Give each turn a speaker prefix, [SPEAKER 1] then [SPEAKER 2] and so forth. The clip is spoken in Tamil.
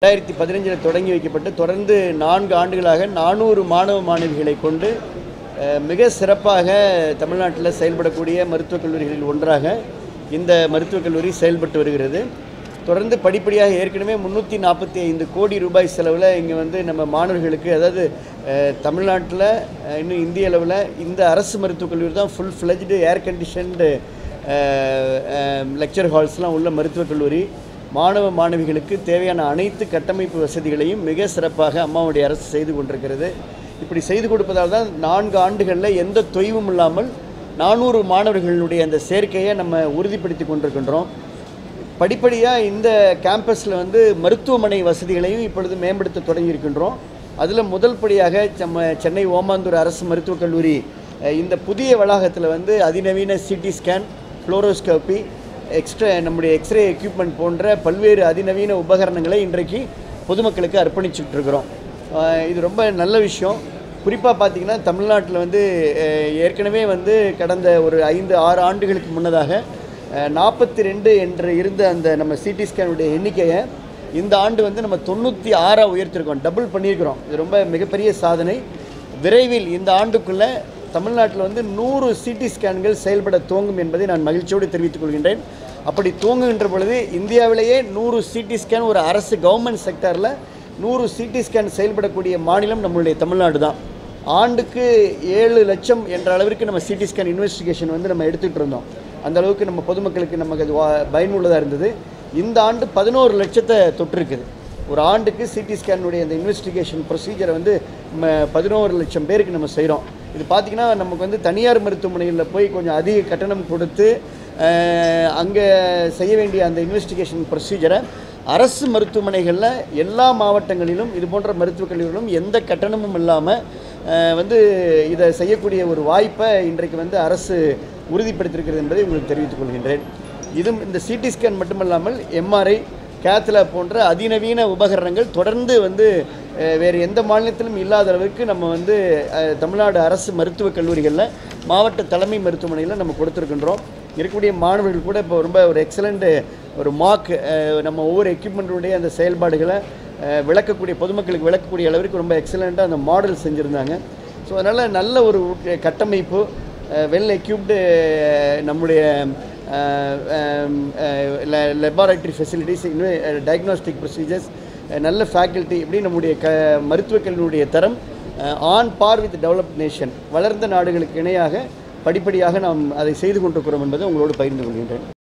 [SPEAKER 1] ரெண்டாயிரத்தி பதினஞ்சில் தொடங்கி வைக்கப்பட்டு தொடர்ந்து நான்கு ஆண்டுகளாக நானூறு மாணவ மாணவிகளை கொண்டு அஹ், மிக சிறப்பாக தமிழ்நாட்டில் செயல்படக்கூடிய மருத்துவக் கல்லூரிகளில் ஒன்றாக இந்த மருத்துவக் கல்லூரி செயல்பட்டு வருகிறது தொடர்ந்து படிப்படியாக ஏற்கனவே முந்நூற்றி நாற்பத்தி ஐந்து கோடி ரூபாய் செலவில் இங்கே வந்து நம்ம மாணவர்களுக்கு அதாவது அஹ், தமிழ்நாட்டில் அஹ், இன்னும் இந்திய அளவில் இந்த அரசு மருத்துவக் கல்லூரி தான் full fledged air conditioned lecture ஹால்ஸ்லாம் உள்ள மருத்துவக் கல்லூரி மாணவ மாணவிகளுக்கு தேவையான அனைத்து கட்டமைப்பு வசதிகளையும் மிக சிறப்பாக அம்மாவுடைய அரசு செய்து கொண்டிருக்கிறது இப்படி செய்து கொடுப்பதால் தான் நான்கு ஆண்டுகளில் எந்த தொய்வும் இல்லாமல் நானூறு மாணவர்களுடைய அந்த சேர்க்கையை நம்ம உறுதிப்படுத்தி கொண்டிருக்கின்றோம் படிப்படியாக இந்த கேம்பஸில் வந்து மருத்துவமனை வசதிகளையும் இப்பொழுது மேம்படுத்த தொடங்கியிருக்கின்றோம் அதில் முதல் படியாக நம்ம சென்னை ஓமாந்தூர் அரசு மருத்துவக் கல்லூரி அஹ், இந்த புதிய வளாகத்தில் வந்து அதிநவீன சிடி ஸ்கேன் ஃப்ளோரோஸ்கோப்பி எக்ஸ்ட்ரா நம்முடைய எக்ஸ்ரே எக்யூப்மெண்ட் போன்ற பல்வேறு அதிநவீன உபகரணங்களை இன்றைக்கு பொதுமக்களுக்கு அர்ப்பணிச்சுட்டு இருக்கிறோம் அஹ், இது ரொம்ப நல்ல விஷயம் குறிப்பாக பார்த்தீங்கன்னா தமிழ்நாட்டில் வந்து அஹ், ஏற்கனவே வந்து கடந்த ஒரு ஐந்து ஆறு ஆண்டுகளுக்கு முன்னதாக நாற்பத்தி ரெண்டு என்று இருந்த அந்த நம்ம சிடி ஸ்கேனுடைய எண்ணிக்கையை இந்த ஆண்டு வந்து நம்ம தொண்ணூற்றி ஆறாக உயர்த்திருக்கோம் டபுள் பண்ணியிருக்கிறோம் இது ரொம்ப மிகப்பெரிய சாதனை விரைவில் இந்த ஆண்டுக்குள்ளே தமிழ்நாட்டில் வந்து நூறு சிடி ஸ்கேன்கள் செயல்பட துவங்கும் என்பதை நான் மகிழ்ச்சியோடு தெரிவித்துக் கொள்கின்றேன் அப்படி துவங்குகின்ற பொழுது இந்தியாவிலேயே நூறு சிடி ஸ்கேன் ஒரு அரசு கவர்மெண்ட் செக்டரில் நூறு சிடி ஸ்கேன் செயல்படக்கூடிய மாநிலம் நம்மளுடைய தமிழ்நாடு தான் ஆண்டுக்கு ஏழு லட்சம் என்ற அளவிற்கு நம்ம சிடி ஸ்கேன் இன்வெஸ்டிகேஷன் வந்து நம்ம எடுத்துகிட்டு இருந்தோம் அந்த அளவுக்கு நம்ம பொதுமக்களுக்கு நமக்கு அது வா- பயனுள்ளதாக இருந்தது இந்த ஆண்டு பதினோரு லட்சத்தை தொட்டிருக்குது ஒரு ஆண்டுக்கு சிடி ஸ்கேனுடைய அந்த இன்வெஸ்டிகேஷன் ப்ரொசீஜரை வந்து நம்ம பதினோரு லட்சம் பேருக்கு நம்ம செய்கிறோம் இது பார்த்திங்கன்னா நமக்கு வந்து தனியார் மருத்துவமனைகளில் போய் கொஞ்சம் அதிக கட்டணம் கொடுத்து அங்கே செய்ய வேண்டிய அந்த இன்வெஸ்டிகேஷன் ப்ரொசீஜரை அரசு மருத்துவமனைகளில் எல்லா மாவட்டங்களிலும் இது போன்ற மருத்துவக் கல்லூரிகளும் எந்த கட்டணமும் இல்லாமல் வந்து இதை செய்யக்கூடிய ஒரு வாய்ப்பை இன்றைக்கு வந்து அரசு உறுதிப்படுத்தியிருக்கிறது என்பதை உங்களுக்கு தெரிவித்துக் கொள்கின்றேன் இதுவும் இந்த சிடி ஸ்கேன் மட்டுமல்லாமல் எம்ஆர்ஐ கேத்லா போன்ற அதிநவீன உபகரணங்கள் தொடர்ந்து வந்து அஹ், வேறு எந்த மாநிலத்திலும் இல்லாத அளவுக்கு நம்ம வந்து அஹ், தமிழ்நாடு அரசு மருத்துவக் கல்லூரிகளில் மாவட்ட தலைமை மருத்துவமனையில் நம்ம கொடுத்துருக்கின்றோம் இருக்கக்கூடிய மாணவர்கள் கூட இப்போ ரொம்ப ஒரு எக்ஸலண்ட் ஒரு மார்க் நம்ம ஒவ்வொரு எக்யூப்மெண்ட்டுடைய அந்த செயல்பாடுகளை அஹ், விளக்கக்கூடிய பொதுமக்களுக்கு விளக்கக்கூடிய அளவிற்கு ரொம்ப எக்ஸலண்ட்டாக அந்த மாடல் செஞ்சுருந்தாங்க ஸோ அதனால் நல்ல ஒரு உட்- கட்டமைப்பு வெல் எக்யூப்டு நம்முடைய லெபார்டரி ஃபெசிலிட்டிஸ் இன்னும் டயக்னாஸ்டிக் ப்ரொசீஜர்ஸ் நல்ல ஃபேக்கல்ட்டி இப்படி நம்முடைய க மருத்துவக் கல்வியினுடைய தரம் on par with developed nation வளர்ந்த நாடுகளுக்கு இணையாக படிப்படியாக நாம் அதை செய்து கொண்டிருக்கிறோம் என்பதை உங்களோடு பகிர்ந்து கொள்கின்றேன்